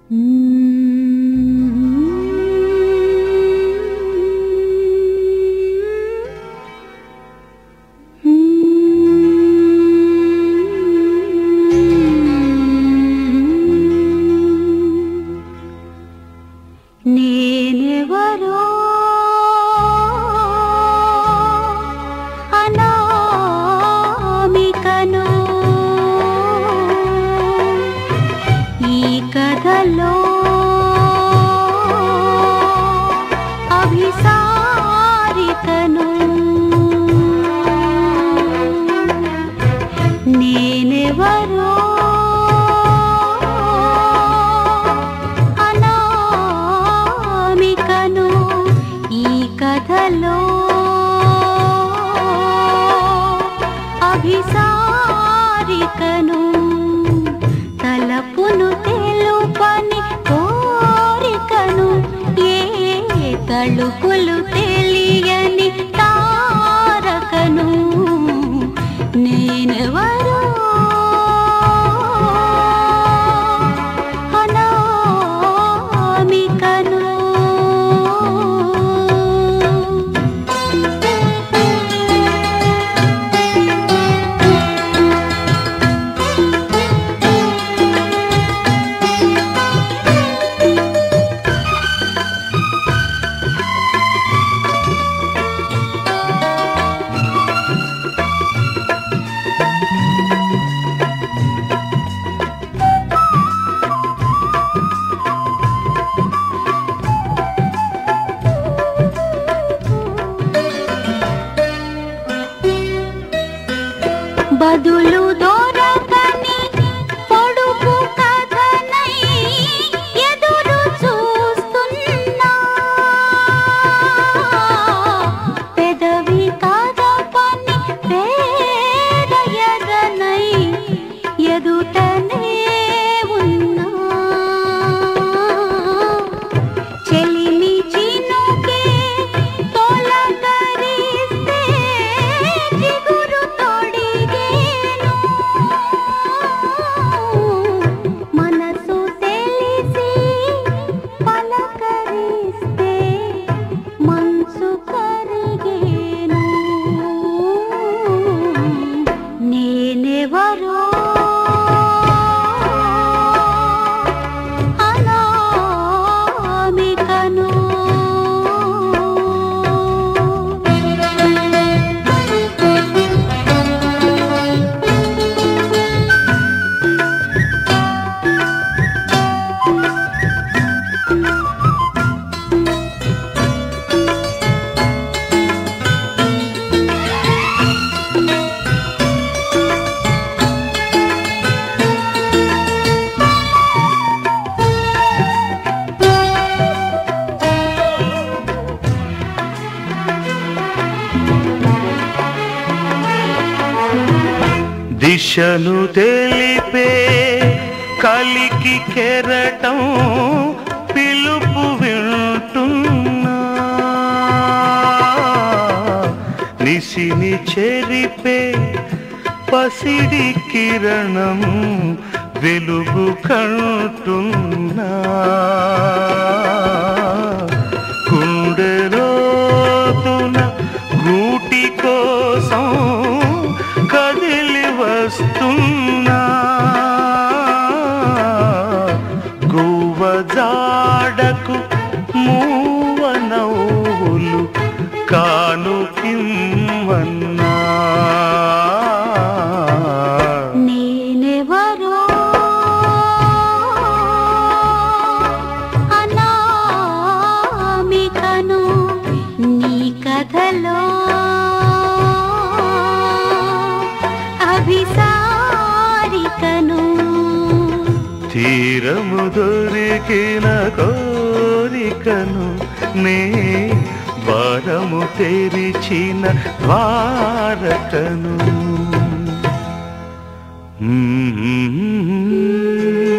నేనెవరో అనామికను ఈ కథలో అభిసారికను నేనెవరో అనామికను ఈ కథలో అభిసారికను తలపును తెలుపని కోరికను ఏ తళుకులు తెలియని తారకను నేనెవరో అనామికను బదులు దొరకని పొడుపు కథనై ఎదురు చూస్తున్నా పెదవి కదపని పేద ఎదనై ఎదుటనే ఉన్నా చెలిమి చినుకే తొలకరిస్తే చిగురు తొడిగేను మనసు తెలిసి పలకరిస్తే మనసు కరిగేను నేనెవరో అనామికను దిశను తెలిపే కలికి కెరటం పిలుపు వింటున్నా నిసిని చెరిపే పసిడి కిరణం వెలుగు కంటున్నా గుండెలోతున గూటి కోసం కదిలి వస్తున్నా గువ్వ జాడకు మూవ నవ్వులు కానుకిమ్మన్నా నేనెవరో అనామికను నీ కథలో అభిసారికను తీరము దొరికిన కోరికను నే ద్వారము తెరిచిన ద్వారకను మ్మ్.